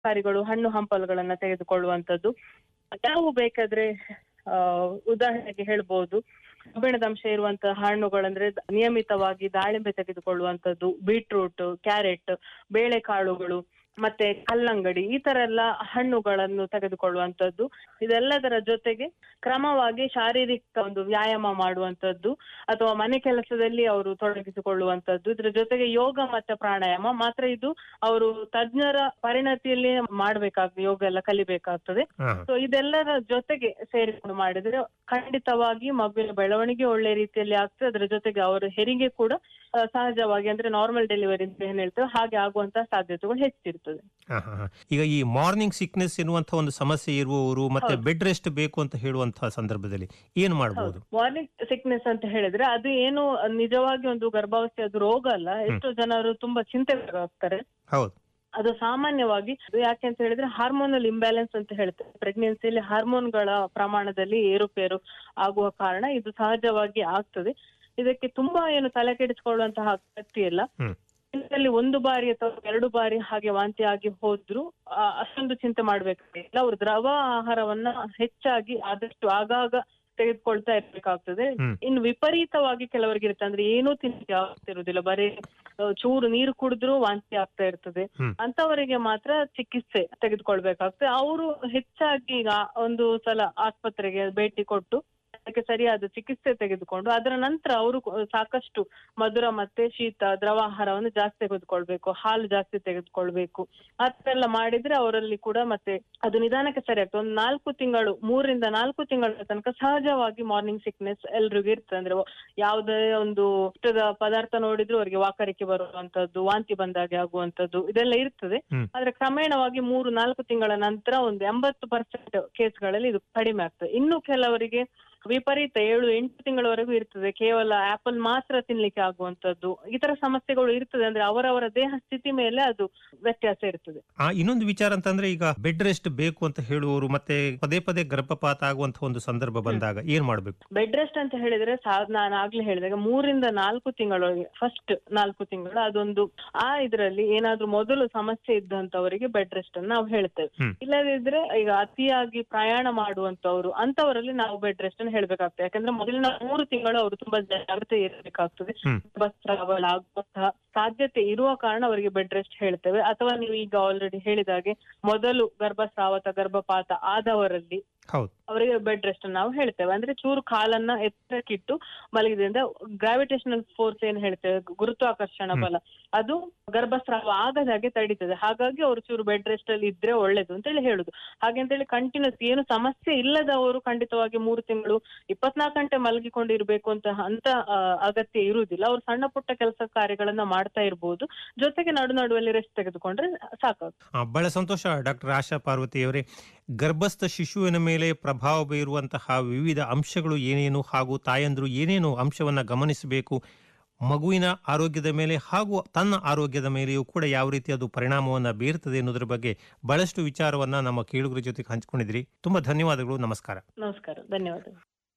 ತರಕಾರಿಗಳು ಹಣ್ಣು ಹಂಪಲುಗಳನ್ನ ತೆಗೆದುಕೊಳ್ಳುವಂತದ್ದು ಯಾವ ಬೇಕಾದ್ರೆ ಆ ಉದಾಹರಣೆಗೆ ಹೇಳ್ಬೋದು ಕಬ್ಬಿಣದ ಅಂಶ ಇರುವಂತಹ ಹಣ್ಣುಗಳಂದ್ರೆ ನಿಯಮಿತವಾಗಿ ದಾಳಿಂಬೆ ತೆಗೆದುಕೊಳ್ಳುವಂತದ್ದು ಬೀಟ್ರೂಟ್ ಕ್ಯಾರೆಟ್ ಬೇಳೆಕಾಳುಗಳು ಮತ್ತೆ ಕಲ್ಲಂಗಡಿ ಈ ತರ ಎಲ್ಲ ಹಣ್ಣುಗಳನ್ನು ತೆಗೆದುಕೊಳ್ಳುವಂತದ್ದು ಇದೆಲ್ಲದರ ಜೊತೆಗೆ ಕ್ರಮವಾಗಿ ಶಾರೀರಿಕ ಒಂದು ವ್ಯಾಯಾಮ ಮಾಡುವಂತದ್ದು ಅಥವಾ ಮನೆ ಕೆಲಸದಲ್ಲಿ ಅವರು ತೊಡಗಿಸಿಕೊಳ್ಳುವಂತದ್ದು ಇದ್ರ ಜೊತೆಗೆ ಯೋಗ ಮತ್ತೆ ಪ್ರಾಣಾಯಾಮ ಮಾತ್ರ ಇದು ಅವರು ತಜ್ಞರ ಪರಿಣತಿಯಲ್ಲಿ ಮಾಡ್ಬೇಕಾಗ್ತದೆ ಯೋಗ ಎಲ್ಲ ಕಲಿಬೇಕಾಗ್ತದೆ ಹಾ. ಸೊ ಇದೆಲ್ಲರ ಜೊತೆಗೆ ಸೇರಿಕೊಂಡು ಮಾಡಿದ್ರೆ ಖಂಡಿತವಾಗಿ ಮಗುವಿನ ಬೆಳವಣಿಗೆ ಒಳ್ಳೆ ರೀತಿಯಲ್ಲಿ ಆಗ್ತದೆ ಅದರ ಜೊತೆಗೆ ಅವರ ಹೆರಿಗೆ ಕೂಡ ಆ, ಸಹಜವಾಗಿ ಅಂದ್ರೆ ನಾರ್ಮಲ್ ಡೆಲಿವರಿ ಅಂತ ಏನ್ ಹೇಳ್ತೇವೆ ಹಾಗೆ ಆಗುವಂತಹ ಸಾಧ್ಯತೆಗಳು ಹೆಚ್ಚಿರ್ತದೆ ಹಾ, ಹಾ, ಹಾ. ಈಗ ಈ ಮಾರ್ನಿಂಗ್ ಸಿಕ್ನೆಸ್ ಎನ್ನುವಂತ ಒಂದು ಸಮಸ್ಯೆ ಇರುವವರು ಮತ್ತೆ ಹೌದು. ಬೆಡ್ ರೆಸ್ಟ್ ಬೇಕು ಅಂತ ಹೇಳುವಂತಹ ಸಂದರ್ಭದಲ್ಲಿ ಏನ್ ಮಾಡಬಹುದು ಮಾರ್ನಿಂಗ್ ಸಿಕ್ನೆಸ್ ಅಂತ ಹೇಳಿದ್ರೆ ಅದು ಏನು ನಿಜವಾಗಿ ಒಂದು ಗರ್ಭಾವಸ್ಥೆ ಅದು ರೋಗ ಅಲ್ಲ ಎಷ್ಟೋ ಜನರು ತುಂಬಾ ಚಿಂತೆಗಾಗ್ತಾರೆ ಹೌದು ಅದು ಸಾಮಾನ್ಯವಾಗಿ ಅದು ಯಾಕೆ ಅಂತ ಹೇಳಿದ್ರೆ ಹಾರ್ಮೋನಲ್ ಇಂಬ್ಯಾಲೆನ್ಸ್ ಅಂತ ಹೇಳ್ತೇವೆ ಪ್ರೆಗ್ನೆನ್ಸಿಯಲ್ಲಿ ಹಾರ್ಮೋನ್ಗಳ ಪ್ರಮಾಣದಲ್ಲಿ ಏರುಪೇರು ಆಗುವ ಕಾರಣ ಇದು ಸಹಜವಾಗಿ ಆಗ್ತದೆ ಇದಕ್ಕೆ ತುಂಬಾ ಏನು ತಲೆ ಕೆಡಿಸಿಕೊಳ್ಳುವಂತಹ ಅಗತ್ಯ ಇಲ್ಲ ಹ್ಮ್. ದಿನದಲ್ಲಿ ಒಂದು ಬಾರಿ ಅಥವಾ ಎರಡು ಬಾರಿ ಹಾಗೆ ವಾಂತಿ ಆಗಿ ಹೋದ್ರು ಆ, ಅಷ್ಟೊಂದು ಚಿಂತೆ ಮಾಡ್ಬೇಕಾಗಿಲ್ಲ ಅವ್ರು ದ್ರವ ಆಹಾರವನ್ನ ಹೆಚ್ಚಾಗಿ ಆದಷ್ಟು ಆಗಾಗ ತೆಗೆದುಕೊಳ್ತಾ ಇರ್ಬೇಕಾಗ್ತದೆ ಹ್ಮ್. ಇನ್ನು ವಿಪರೀತವಾಗಿ ಕೆಲವರಿಗೆ ಇರುತ್ತೆ ಅಂದ್ರೆ ಏನೂ ತಿನ್ಲಿಕ್ಕೆ ಆಗ್ತಿರುವುದಿಲ್ಲ ಬರೀ ಆ, ಚೂರು ನೀರು ಕುಡಿದ್ರು ವಾಂತಿ ಆಗ್ತಾ ಇರ್ತದೆ ಹ್ಮ್. ಅಂತವರಿಗೆ ಮಾತ್ರ ಚಿಕಿತ್ಸೆ ತೆಗೆದುಕೊಳ್ಬೇಕಾಗ್ತದೆ ಅವರು ಹೆಚ್ಚಾಗಿ ಈಗ ಒಂದು ಸಲ ಆಸ್ಪತ್ರೆಗೆ ಭೇಟಿ ಕೊಟ್ಟು ಅದಕ್ಕೆ ಸರಿಯಾದ ಚಿಕಿತ್ಸೆ ತೆಗೆದುಕೊಂಡು ಅದರ ನಂತರ ಅವರು ಸಾಕಷ್ಟು ಮಧುರ ಮತ್ತೆ ಶೀತ ದ್ರವ ಆಹಾರವನ್ನು ಜಾಸ್ತಿ ತೆಗೆದುಕೊಳ್ಬೇಕು ಹಾಲು ಜಾಸ್ತಿ ತೆಗೆದುಕೊಳ್ಬೇಕು ಆ ತರ ಎಲ್ಲ ಮಾಡಿದ್ರೆ ಅವರಲ್ಲಿ ಕೂಡ ಮತ್ತೆ ಅದು ನಿಧಾನಕ್ಕೆ ಸರಿ ಆಗ್ತದೆ ಒಂದು ನಾಲ್ಕು ತಿಂಗಳು ಮೂರರಿಂದ ನಾಲ್ಕು ತಿಂಗಳ ತನಕ ಸಹಜವಾಗಿ ಮಾರ್ನಿಂಗ್ ಸಿಕ್ನೆಸ್ ಎಲ್ರಿಗೂ ಇರ್ತದೆ ಅಂದ್ರೆ ಯಾವುದೇ ಒಂದು ಇಷ್ಟದ ಪದಾರ್ಥ ನೋಡಿದ್ರು ಅವರಿಗೆ ವಾಕರಿಕೆ ಬರುವಂತದ್ದು ವಾಂತಿ ಬಂದಾಗೆ ಆಗುವಂತದ್ದು ಇದೆಲ್ಲ ಇರ್ತದೆ ಹ್ಮ್. ಆದ್ರೆ ಕ್ರಮೇಣವಾಗಿ ಮೂರು ನಾಲ್ಕು ತಿಂಗಳ ನಂತರ ಒಂದು ಎಂಬತ್ತು ಪರ್ಸೆಂಟ್ ಕೇಸ್ಗಳಲ್ಲಿ ಇದು ಕಡಿಮೆ ಆಗ್ತದೆ ಇನ್ನು ಕೆಲವರಿಗೆ ವಿಪರೀತ ಏಳು ಎಂಟು ತಿಂಗಳವರೆಗೂ ಇರ್ತದೆ ಕೇವಲ ಆಪಲ್ ಮಾತ್ರ ತಿನ್ಲಿಕ್ಕೆ ಆಗುವಂತದ್ದು ಈ ತರ ಸಮಸ್ಯೆಗಳು ಇರ್ತದೆ ಅಂದ್ರೆ ಅವರವರ ದೇಹ ಸ್ಥಿತಿ ಮೇಲೆ ಅದು ವ್ಯತ್ಯಾಸ ಇರ್ತದೆ ಆ ಇನ್ನೊಂದು ವಿಚಾರ ಅಂತಂದ್ರೆ ಈಗ ಬೆಡ್ ರೆಸ್ಟ್ ಬೇಕು ಅಂತ ಹೇಳುವವರು ಮತ್ತೆ ಪದೇ ಪದೇ ಗರ್ಭಪಾತ ಆಗುವಂತಹ ಒಂದು ಸಂದರ್ಭ ಬಂದಾಗ ಏನ್ ಮಾಡ್ಬೇಕು ಬೆಡ್ ರೆಸ್ಟ್ ಅಂತ ಹೇಳಿದ್ರೆ ಸಾ- ನಾನು ಆಗ್ಲೇ ಹೇಳಿದಾಗ ಮೂರಿಂದ ನಾಲ್ಕು ತಿಂಗಳೊಳಗೆ ಫಸ್ಟ್ ನಾಲ್ಕು ತಿಂಗಳು ಅದೊಂದು ಆ ಇದ್ರಲ್ಲಿ ಏನಾದ್ರೂ ಮೊದಲು ಸಮಸ್ಯೆ ಇದ್ದಂತವರಿಗೆ ಬೆಡ್ ರೆಸ್ಟ್ ಅನ್ನು ನಾವು ಹೇಳ್ತೇವೆ ಹ್ಮ್. ಇಲ್ಲದಿದ್ರೆ ಈಗ ಅತಿಯಾಗಿ ಪ್ರಯಾಣ ಮಾಡುವಂತವ್ರು ಅಂತವರಲ್ಲಿ ನಾವು ಬೆಡ್ ರೆಸ್ಟ್ ಅನ್ನು ಹೇಳ್ಬೇಕಾಗ್ತದೆ ಯಾಕಂದ್ರೆ ಮೊದಲಿನ ಮೂರು ತಿಂಗಳು ಅವರು ತುಂಬಾ ಜಾಗ್ರತೆ ಇರಬೇಕಾಗ್ತದೆ ಹ್ಮ್. ಗರ್ಭಸ್ರಾವ ಆಗುವಂತಹ ಸಾಧ್ಯತೆ ಇರುವ ಕಾರಣ ಅವರಿಗೆ ಬೆಡ್ ರೆಸ್ಟ್ ಹೇಳ್ತೇವೆ ಅಥವಾ ನೀವು ಈಗ ಆಲ್ರೆಡಿ ಹೇಳಿದಾಗೆ ಮೊದಲು ಗರ್ಭಸ್ರಾವ ಅಥವಾ ಗರ್ಭಪಾತ ಆದವರಲ್ಲಿ ಹೌದು ಅವರಿಗೆ ಬೆಡ್ ರೆಸ್ಟ್ ನಾವು ಹೇಳ್ತೇವೆ ಅಂದ್ರೆ ಚೂರು ಕಾಲನ್ನ ಎತ್ತರಕ್ಕಿಟ್ಟು ಮಲಗಿದ್ರಿಂದ ಗ್ರಾವಿಟೇಷನಲ್ ಫೋರ್ಸ್ ಏನ್ ಹೇಳ್ತೇವೆ ಗುರುತ್ವಾಕರ್ಷಣ ಬಲ ಅದು ಗರ್ಭಸ್ರಾವ ಆಗದಾಗೆ ತಡೀತದೆ ಹಾಗಾಗಿ ಅವರು ಚೂರು ಬೆಡ್ ರೆಸ್ಟ್ ಅಲ್ಲಿ ಇದ್ರೆ ಒಳ್ಳೇದು ಅಂತ ಹೇಳಿ ಹೇಳುದು ಹಾಗೆ ಅಂತ ಹೇಳಿ ಕಂಟಿನ್ಯೂಸ್ ಏನು ಸಮಸ್ಯೆ ಇಲ್ಲದವರು ಖಂಡಿತವಾಗಿ ಮೂರು ತಿಂಗಳು ಇಪ್ಪತ್ನಾಲ್ಕು ಗಂಟೆ ಮಲಗಿಕೊಂಡು ಇರ್ಬೇಕು ಅಂತ ಅಂತ ಆ, ಅಗತ್ಯ ಇರುವುದಿಲ್ಲ ಅವ್ರು ಸಣ್ಣ ಪುಟ್ಟ ಕೆಲಸ ಕಾರ್ಯಗಳನ್ನ ಮಾಡ್ತಾ ಇರ್ಬೋದು ಜೊತೆಗೆ ನಡು ನಡುವಲ್ಲಿ ರೆಸ್ಟ್ ತೆಗೆದುಕೊಂಡ್ರೆ ಸಾಕಾಗ್ತದೆ ಆ, ಬಹಳ ಸಂತೋಷ ಡಾಕ್ಟರ್ ಆಶಾ ಪಾರ್ವತಿಯವರೇ ಗರ್ಭಸ್ಥ ಶಿಶುವಿನ ಮೇಲೆ ಪ್ರಭಾವ ಬೀರುವಂತಹ ವಿವಿಧ ಅಂಶಗಳು ಏನೇನು ಹಾಗೂ ತಾಯಂದ್ರು ಏನೇನು ಅಂಶವನ್ನ ಗಮನಿಸಬೇಕು ಮಗುವಿನ ಆರೋಗ್ಯದ ಮೇಲೆ ಹಾಗೂ ತನ್ನ ಆರೋಗ್ಯದ ಮೇಲೆಯೂ ಕೂಡ ಯಾವ ರೀತಿ ಅದು ಪರಿಣಾಮವನ್ನ ಬೀರ್ತದೆ ಅನ್ನೋದ್ರ ಬಗ್ಗೆ ಬಹಳಷ್ಟು ವಿಚಾರವನ್ನ ನಮ್ಮ ಕೇಳುಗರ ಜೊತೆಗೆ ಹಂಚಿಕೊಂಡಿದ್ರಿ ತುಂಬಾ ಧನ್ಯವಾದಗಳು ನಮಸ್ಕಾರ ನಮಸ್ಕಾರ ಧನ್ಯವಾದ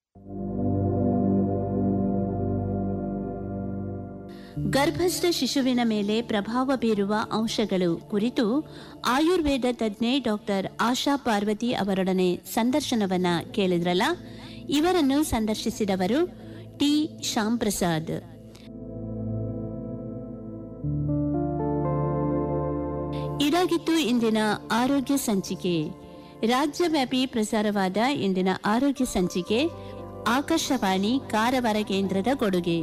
ಗರ್ಭಸ್ಥ ಶಿಶುವಿನ ಮೇಲೆ ಪ್ರಭಾವ ಬೀರುವ ಅಂಶಗಳು ಕುರಿತು ಆಯುರ್ವೇದ ತಜ್ಞೆ ಡಾಕ್ಟರ್ ಆಶಾ ಪಾರ್ವತಿ ಅವರೊಡನೆ ಸಂದರ್ಶನವನ್ನ ಕೇಳಿದ್ರಲ್ಲ ಇವರನ್ನು ಸಂದರ್ಶಿಸಿದವರು ಟಿ ಶ್ಯಾಮ್ ಪ್ರಸಾದ್ ಇದಾಗಿತ್ತು ಇಂದಿನ ಆರೋಗ್ಯ ಸಂಚಿಕೆ ರಾಜ್ಯವ್ಯಾಪಿ ಪ್ರಸಾರವಾದ ಇಂದಿನ ಆರೋಗ್ಯ ಸಂಚಿಕೆ ಆಕಾಶವಾಣಿ ಕಾರವಾರ ಕೇಂದ್ರದ ಕೊಡುಗೆ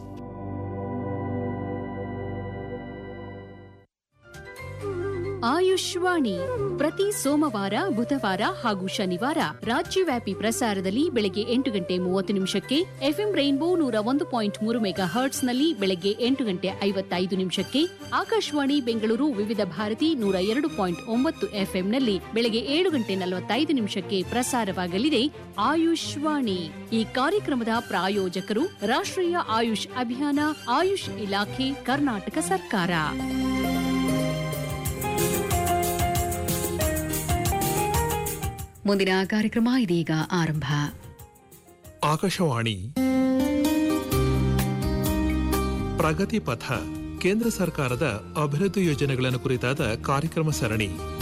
ಆಯುಷ್ವಾಣಿ ಪ್ರತಿ ಸೋಮವಾರ ಬುಧವಾರ ಹಾಗೂ ಶನಿವಾರ ರಾಜ್ಯವ್ಯಾಪಿ ಪ್ರಸಾರದಲ್ಲಿ ಬೆಳಗ್ಗೆ ಎಂಟು ಗಂಟೆ ಮೂವತ್ತು ನಿಮಿಷಕ್ಕೆ ಎಫ್ಎಂ ರೈನ್ಬೋ ನೂರ ಒಂದು ಪಾಯಿಂಟ್ ಮೂರು ಮೆಗಾ ಹರ್ಟ್ಸ್ನಲ್ಲಿ ಬೆಳಗ್ಗೆ ಎಂಟು ಗಂಟೆ ಐವತ್ತೈದು ನಿಮಿಷಕ್ಕೆ ಆಕಾಶವಾಣಿ ಬೆಂಗಳೂರು ವಿವಿಧ ಭಾರತಿ ನೂರ ಎರಡು ಪಾಯಿಂಟ್ ಒಂಬತ್ತು ಎಫ್ಎಂನಲ್ಲಿ ಬೆಳಗ್ಗೆ ಏಳು ಗಂಟೆ ನಲವತ್ತೈದು ನಿಮಿಷಕ್ಕೆ ಪ್ರಸಾರವಾಗಲಿದೆ ಆಯುಷ್ವಾಣಿ ಈ ಕಾರ್ಯಕ್ರಮದ ಪ್ರಾಯೋಜಕರು ರಾಷ್ಟ್ರೀಯ ಆಯುಷ್ ಅಭಿಯಾನ ಆಯುಷ್ ಇಲಾಖೆ ಕರ್ನಾಟಕ ಸರ್ಕಾರ ಮುಂದಿನ ಕಾರ್ಯಕ್ರಮ ಇದೀಗ ಆರಂಭ ಆಕಾಶವಾಣಿ ಪ್ರಗತಿ ಪಥ ಕೇಂದ್ರ ಸರ್ಕಾರದ ಅಭಿವೃದ್ಧಿ ಯೋಜನೆಗಳನ್ನು ಕುರಿತಾದ ಕಾರ್ಯಕ್ರಮ ಸರಣಿ